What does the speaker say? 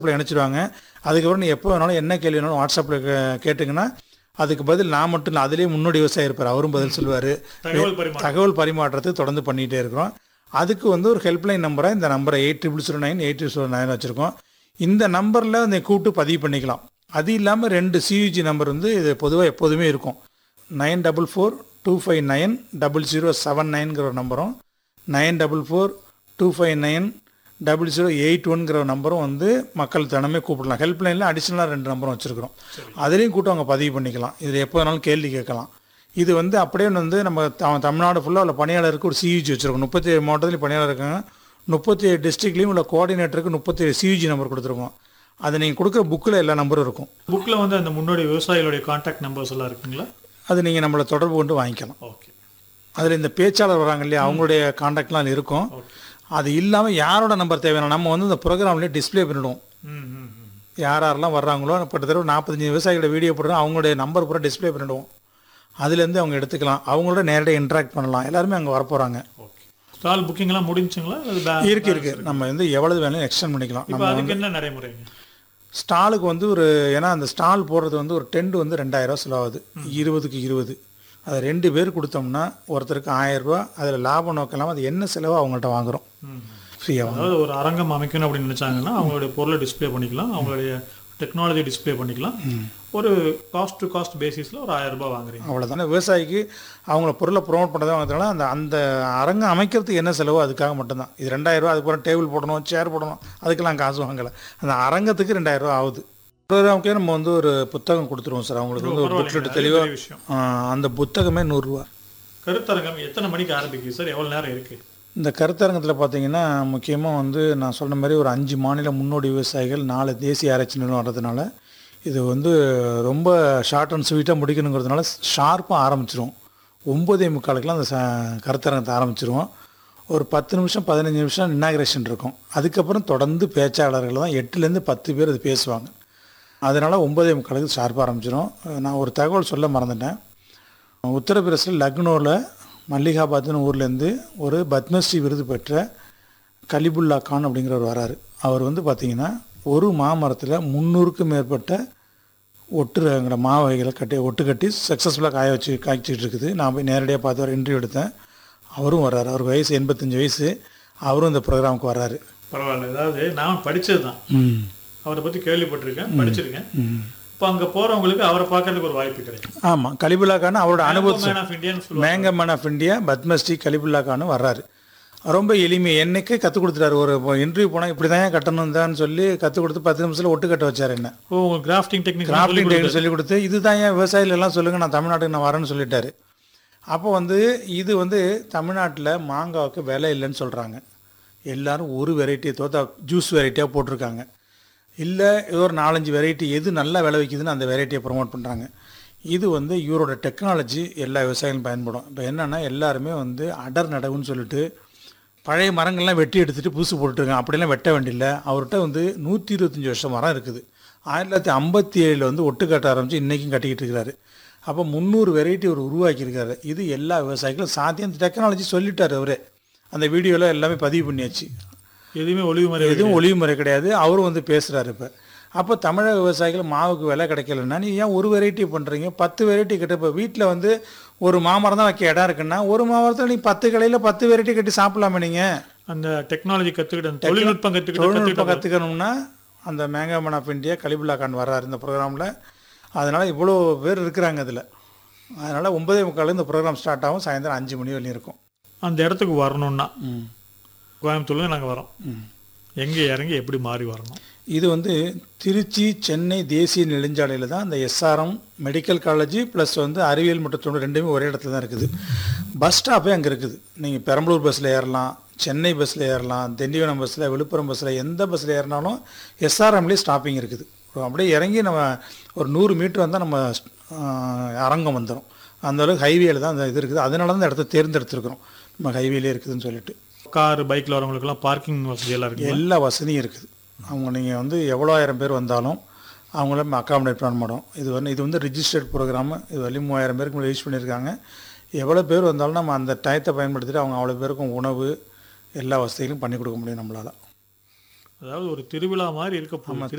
வாட்ஸ்அப்பில் இணைச்சிடுவாங்க அதுக்கப்புறம் நீ எப்போ வேணாலும் என்ன கேள்வி வேணாலும் வாட்ஸ்அப்பில் கேட்டிங்கன்னா அதுக்கு பதில் நான் மட்டும் இல்லை அதுலேயே முன்னோடி விவசாயி இருப்பார் அவரும் பதில் சொல்லுவார் தகவல் பரிமாற்றம் தகவல் பரிமாற்றத்தை தொடர்ந்து பண்ணிகிட்டே இருக்கிறோம் அதுக்கு வந்து ஒரு ஹெல்ப்லைன் நம்பரை இந்த நம்பரை eight triple zero nine eight zero nine வச்சுருக்கோம் இந்த நம்பரில் இந்த கூப்பிட்டு பதிவு பண்ணிக்கலாம் அது இல்லாமல் ரெண்டு சியூஜி நம்பர் வந்து இது பொதுவாக எப்போதுமே இருக்கும் nine double four two five nine double zero seven நைன்கிற ஒரு நம்பரும் nine double four two five nine double zero eight ஒன்கிற நம்பரும் வந்து மக்கள் தினமே கூப்பிடலாம் ஹெல்ப்லைனில் அடிஷ்னலாக ரெண்டு நம்பரும் வச்சுருக்கிறோம் அதுலேயும் கூட்டம் அவங்க பதிவு பண்ணிக்கலாம் இதில் எப்போ வேணாலும் கேள்வி கேட்கலாம் இது வந்து அப்படியே வந்து நம்ம த- தமிழ்நாடு ஃபுல்லாக உள்ள பணியாளருக்கு ஒரு சியூஜி வச்சுருக்கோம் முப்பத்தி ஏழு மாவட்டத்துலையும் பணியாளர் இருக்காங்க முப்பத்தி ஏழு டிஸ்ட்ரிக்ட்லேயும் உள்ள கோஆர்டினேட்டருக்கு முப்பத்தி ஏழு சியூஜி நம்பர் கொடுத்துருக்கோம் அது நீங்கள் கொடுக்குற புக்கில் எல்லா நம்பரும் இருக்கும் புக்ல வந்து அந்த முன்னோடி விவசாயிகளுடைய கான்டாக்ட் நம்பர்ஸ் எல்லாம் இருக்குங்களா அது நீங்கள் நம்மளை தொடர்பு கொண்டு வாங்கிக்கலாம் ஓகே அதில் இந்த பேச்சாளர் வராங்க இல்லையா அவங்களுடைய கான்டாக்ட்லாம் அதுல இருக்கும் ஓகே அது இல்லாமல் யாரோட நம்பர் தேவையான நம்ம வந்து இந்த ப்ரோக்ராம்லேயே டிஸ்ப்ளே பண்ணிவிடுவோம் ம் ம் ம். யார் யாரெல்லாம் வர்றாங்களோ கிட்டத்தட்ட ஒரு நாற்பத்தஞ்சு விவசாயிகளோட வீடியோ போடுறோம் அவங்களுடைய நம்பர் பூரா டிஸ்ப்ளே பண்ணிவிடுவோம் அதுலேருந்து அவங்க எடுத்துக்கலாம் அவங்களோட நேரடியாக இன்ட்ராக்ட் பண்ணலாம் எல்லாருமே அங்கே வரப்போகிறாங்க ஓகே ஸ்டால் புக்கிங் எல்லாம் முடிஞ்சுங்களா அல்லது பே- இருக்கு இருக்கு நம்ம வந்து எவ்வளவு வேணாலும் எக்ஸ்டெண்ட் பண்ணிக்கலாம் இப்போ நம்ம அதுக்கு என்ன நடைமுறைங்க ஸ்டாலுக்கு வந்து ஒரு ஏன்னா அந்த ஸ்டால் போடுறது வந்து ஒரு டென்ட் வந்து ரெண்டாயிரம் ரூபா செலவாகுது இருபதுக்கு இருபது அது ரெண்டு பேர் கொடுத்தோம்னா ஒருத்தருக்கு ஆயிரம் ரூபா அதில் லாபம் நோக்கம் இல்லாமல் அது என்ன செலவோ அவங்கள்ட்ட வாங்குறோம் ம் ஃப்ரீயாக அதாவது ஒரு அரங்கம் அமைக்கணும் அப்படின்னு நினைச்சாங்கன்னா அவங்களுடைய பொருளை டிஸ்ப்ளே பண்ணிக்கலாம் அவங்களுடைய டெக்னாலஜி டிஸ்ப்ளே பண்ணிக்கலாம் ஒரு காஸ்ட் டு காஸ்ட் பேசிஸில் ஒரு ஆயிரம் ரூபாய் வாங்குறீங்க அவ்வளோதானே விவசாயிக்கு அவங்கள பொருளை ப்ரொமோட் பண்ணதான் வாங்குறதுனால அந்த அந்த அரங்கம் அமைக்கிறதுக்கு என்ன செலவோ அதுக்காக மட்டும்தான் இது ரெண்டாயிரம் ரூபா அதுக்கப்புறம் டேபிள் போடணும் சேர் போடணும் அதுக்கெல்லாம் காசு வாங்கலை அந்த அரங்கத்துக்கு ரெண்டாயிரம் ரூபா ஆகுது ப்ரோக்ராமுக்கே நம்ம வந்து ஒரு புத்தகம் கொடுத்துருவோம் சார் அவங்களுக்கு வந்து ஒரு புக்லெட் அது தெளிவாக பெரிய விஷயம் அந்த புத்தகமே நூறுரூவா கருத்தரங்கம் எத்தனை மணிக்கு ஆரம்பிக்குது சார் எவ்வளவு நேரம் இருக்கு இந்த கருத்தரங்கத்தில் பார்த்தீங்கன்னா முக்கியமாக வந்து நான் சொன்ன மாதிரி ஒரு அஞ்சு மாநில முன்னோடி விவசாயிகள் நாலு தேசிய ஆராய்ச்சி நிறுவனம் வர்றதுனால இது வந்து ரொம்ப ஷார்ட் அண்ட் ஸ்வீட்டாக முடிக்கணுங்கிறதுனால ஷார்ப்பாக ஆரம்பிச்சிரும் ஒம்பதே முக்காலுக்கெலாம் அந்த ச- கருத்தரங்கத்தை ஆரம்பிச்சிருவோம் ஒரு பத்து நிமிஷம் பதினஞ்சு நிமிஷம் இன்னாகிரேஷன் இருக்கும் அதுக்கப்புறம் தொடர்ந்து பேச்சாளர்கள் தான் எட்டுலேருந்து பத்து பேர் அது பேசுவாங்க அதனால் ஒம்பதே முக்காலுக்கு ஷார்ப்பாக ஆரம்பிச்சிரும் நான் ஒரு தகவல் சொல்ல மறந்துட்டேன் உத்தரப்பிரதேசில் லக்னோவில் மல்லிகாபாத்னு ஊர்லேருந்து ஒரு பத்மஸ்ரீ விருது பெற்ற கலிபுல்லா கான் அப்படிங்கிறவர் வராரு அவர் வந்து பார்த்திங்கன்னா ஒரு மாமரத்தில் முந்நூறுக்கும் மேற்பட்ட ஒட்டு ரகங்கிற மா வகைகளை கட்டி ஒட்டு கட்டி சக்ஸஸ்ஃபுல்லாக காய வச்சு காய்ச்சிட்டு இருக்குது நான் போய் நேரடியாக பார்த்து ஒரு இன்டர்வியூ எடுத்தேன் அவரும் வர்றாரு அவருக்கு வயசு எண்பத்தஞ்சு வயசு அவரும் இந்த ப்ரோக்ராமுக்கு வர்றாரு பரவாயில்ல அதாவது நான் படிச்சது தான் ம் அவரை பற்றி கேள்விப்பட்டிருக்கேன் படிச்சிருக்கேன் ம் இப்போ அங்கே போறவங்களுக்கு அவரை பார்க்கறதுக்கு ஒரு வாய்ப்பு கிடைக்கும் ஆமாம் கலிபுல்லா கான் அவரோட அனுபவத்தை மேன் ஆஃப் இந்தியான்னு சொல்லுவாங்க mango man of India Padmashri Kaleemullah Khan வர்றாரு ரொம்ப எளிமை என்னைக்கே கற்றுக் கொடுத்துட்டாரு ஒரு இன்டர்வியூ போனால் இப்படி தான் கட்டணும் தான் சொல்லி கற்றுக் கொடுத்து பத்து நிமிஷத்தில் ஒட்டு கட்ட வச்சார் என்ன ஓ உங்களுக்கு கிராஃப்டிங் டெக்னிக் கிராஃப்டிங் டெக்னிக் சொல்லி கொடுத்து இதுதான் ஏன் விவசாயிகள் எல்லாம் சொல்லுங்கள் நான் தமிழ்நாட்டுக்கு நான் வரேன்னு சொல்லிட்டாரு அப்போ வந்து இது வந்து தமிழ்நாட்டில் மாங்காவுக்கு விலை இல்லைன்னு சொல்கிறாங்க எல்லாரும் ஒரு வெரைட்டியை தோத்தா ஜூஸ் வெரைட்டியாக போட்டிருக்காங்க இல்லை ஏதோ ஒரு நாலஞ்சு வெரைட்டி எது நல்லா விளைவிக்குதுன்னு அந்த வெரைட்டியை ப்ரொமோட் பண்ணுறாங்க இது வந்து இவரோட டெக்னாலஜி எல்லா விவசாயிகளும் பயன்படும் இப்போ என்னென்னா எல்லாருமே வந்து அடர் நடவுன்னு சொல்லிட்டு பழைய மரங்கள்லாம் வெட்டி எடுத்துகிட்டு புதுசு போட்டுருக்காங்க அப்படிலாம் வெட்ட வேண்டியில்லை அவர்கிட்ட வந்து நூற்றி இருபத்தஞ்சி வருஷம் மரம் இருக்குது ஆயிரத்தி தொள்ளாயிரத்தி ஐம்பத்தி ஏழில் வந்து ஒட்டு கட்ட ஆரம்பித்து இன்றைக்கும் கட்டிக்கிட்டு இருக்கிறாரு அப்போ முந்நூறு வெரைட்டி அவர் உருவாக்கியிருக்காரு இது எல்லா விவசாயிகளும் சாத்தியம் இந்த டெக்னாலஜி சொல்லிட்டார் அவரே அந்த வீடியோவில் எல்லாமே பதிவு பண்ணியாச்சு எதுவுமே ஒளிவு மறை எதுவும் ஒளிவு முறை கிடையாது அவரும் வந்து பேசுகிறாரு இப்போ அப்போ தமிழக விவசாயிகள் மாவுக்கு விலை கிடைக்கலன்னா நீ ஏன் ஒரு வெரைட்டி பண்ணுறீங்க பத்து வெரைட்டி கட்ட இப்போ வீட்டில் வந்து ஒரு மாமரம் தான் வைக்க இடம் இருக்குன்னா ஒரு மாமரத்தில் நீ பத்து கடையில் பத்து வெரைட்டி கட்டி சாப்பிடலாமே நீங்கள் அந்த டெக்னாலஜி கத்துக்கிட்ட அந்த தொழில்நுட்பம் கத்துக்கிட்ட தொழில்நுட்பம் கற்றுக்கணும்னா அந்த mango man of India Kaleemullah Khan வர்றாரு இந்த ப்ரோக்ராமில் அதனால் இவ்வளோ பேர் இருக்கிறாங்க அதில் அதனால் ஒன்பதே முக்கால் இந்த ப்ரோக்ராம் ஸ்டார்ட் ஆகும் சாயந்தரம் அஞ்சு மணி வரையும் இருக்கும் அந்த இடத்துக்கு வரணும்னா ம் கோயம்புத்தூர்ல நாங்க வரோம் ம் எங்க இறங்கி எப்படி மாறி வரணும் இது வந்து திருச்சி சென்னை தேசிய நெடுஞ்சாலையில் தான் இந்த எஸ்ஆர்எம் மெடிக்கல் காலேஜ் ப்ளஸ் வந்து அறிவியல் மற்றும் தொண்டு ரெண்டுமே ஒரே இடத்துல தான் இருக்குது பஸ் ஸ்டாப்பே அங்கே இருக்குது நீங்கள் பெரம்பலூர் பஸ்ஸில் ஏறலாம் சென்னை பஸ்ஸில் ஏறலாம் திண்டிவனம் பஸ்ஸில் விழுப்புரம் பஸ்ஸில் எந்த பஸ்ஸில் ஏறினாலும் எஸ்ஆர்எம்லேயே ஸ்டாப்பிங் இருக்குது அப்படியே இறங்கி நம்ம ஒரு நூறு மீட்டர் வந்தால் நம்ம ஆஹ், அரங்கம் வந்துடும் அந்த அளவுக்கு ஹைவேல தான் அந்த இது இருக்குது அதனால தான் இந்த இடத்த தேர்ந்தெடுத்திருக்கிறோம் நம்ம ஹைவேலே இருக்குதுன்னு சொல்லிட்டு கார் பைக்ல வரவங்களுக்குலாம் பார்க்கிங் வசதி எல்லாம் இருக்கு எல்லா வசதியும் இருக்குது அவங்க நீங்கள் வந்து எவ்வளோ ஆயிரம் பேர் வந்தாலும் அவங்கள நம்ம அக்காமடேட் பண்ண மாட்டோம் இது வந்து இது வந்து ரிஜிஸ்டர்ட் ப்ரோக்ராமு இது வரையும் மூவாயிரம் பேருக்கு யூஸ் பண்ணியிருக்காங்க எவ்வளோ பேர் வந்தாலும் நம்ம அந்த டயத்தை பயன்படுத்திட்டு அவங்க அவ்வளோ பேருக்கும் உணவு எல்லா வசதிகளும் பண்ணி கொடுக்க முடியும் நம்மளால் அதாவது ஒரு திருவிழா மாதிரி இருக்க போகுது